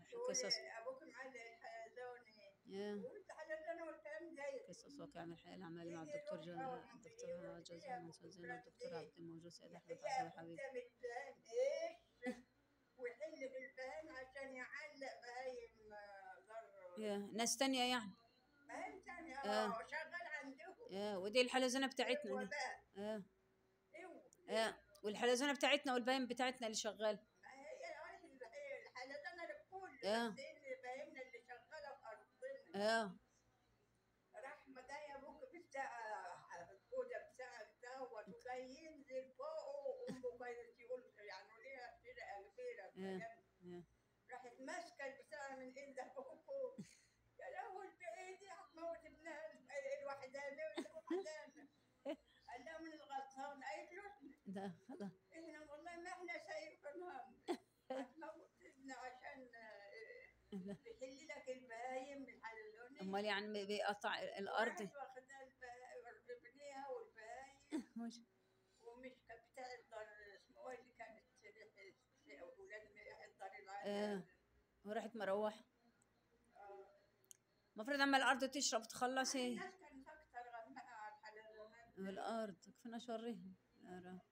قصص ابوك معلق الحلزوني يا والحلزوني والكلام زي قصص واقع من الحياة العملية مع الدكتور جا الدكتور جوزها منصور زينب الدكتور عبد الموجود سيد أحمد عزيز حبيبي انت بتفهم ايش ويحل في الفهم عشان يعلق بهايم ضر يا ناس تانية يعني فاهم تاني آه. اه شغال عندهم يا ودي الحلزونة بتاعتنا هو دي بقى يا ايوه يا والحلزونة بتاعتنا والباين بتاعتنا اللي شغال ما هي هي الحلزونة للكل آه. بس هي اللي فاهمنا اللي شغالة في أرضنا يا رحمة جاي أبوك في الساعة الأولى بساعة دوت وجاي ينزل فوقه أمه كانت يقول يعني ليها فرقة كبيرة إيه. فاهم؟ يا راحت ماسكة البتاع من إيد أبوكو يا لهوي بإيدي هتموت ابنها الوحدانية الوحدانية قال لها من الغلطان قالت له ده خلاص احنا والله ما احنا شايفين هم هتموت ابنها عشان آه، بيحل لك البهايم من حللوني أمال يعني بيقطع الأرض واخدها البه- ابنيها والبهايم مش ومش كان بتاع الدار اسمه هو اللي كانت اولاد الدار آه. العالية وراحت مروحة آه. المفروض أما الأرض تشرب تخلص هي الناس كانت اكثر غمها على الحللونات والأرض كفنا شوريهم يا رب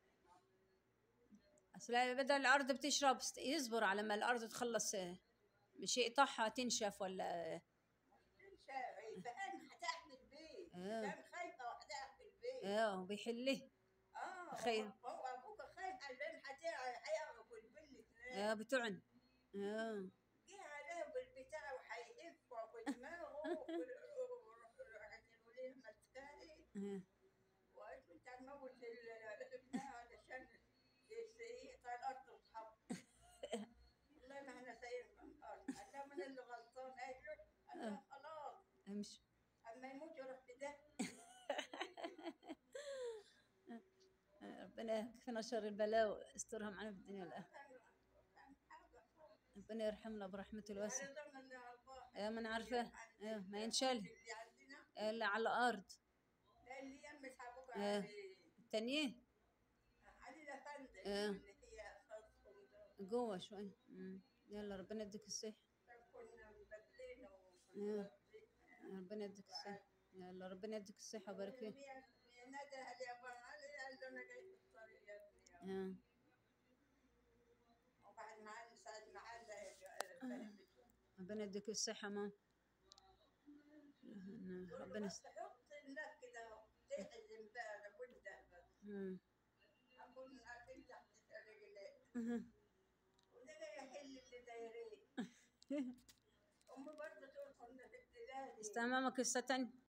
أصل بدل الأرض بتشرب است- يصبر على ما الأرض تخلص آه، مش يقطعها تنشف ولا آه، تنسى فاهم هتعمل بيت آه. كان خايفه وهتعمل بيت اه وبيحله اه خايف. هو هو ابوك خايف على البين هيعرف البل اه بتعن اه جه عليه بالبتاع وهيهفه في دماغه راحت الوليه مسكاهي آه. وقالت له انت هتموت ال- ابنها علشان يس- يقطع الارض وتحط والله ما احنا سايقين من الارض قال لها من اللي غلطان قالت له قال لها خلاص امشي اما يموت يروح في ده آه، ربنا يكفينا شر البلاء ويسترها معنا في الدنيا والآخرة كان كان حاجه فوق. ربنا يرحمنا برحمته الواسعة على ضمن اللي على البحر. آه ما أنا عارفاه آه ما ينشل اللي عندنا اللي على الأرض ده اللي يمس ابوك آه. علي التانية علي الافندي آه. اللي هي خاصهم ده جوه شوية مم. يلا ربنا يديك الصحة كنا مبدلين آه. وكنا ربنا يديك الصحة يلا ربنا يديك الصحة وبارك فيك نادى اليابان علي قال له انا جاي في الطريق يا ابني آه. وبعد ما عاد ساعد ما عاد فهمت ربنا يديك الصحة ماما ربنا يس... حط الناس كده تحزن بقى لابد بس مم. اكون اكل تحت رجلي أها. وده جاي يحل اللي دايرين امي برضه تقول كنا في ابتدائي استمامك قصة تانية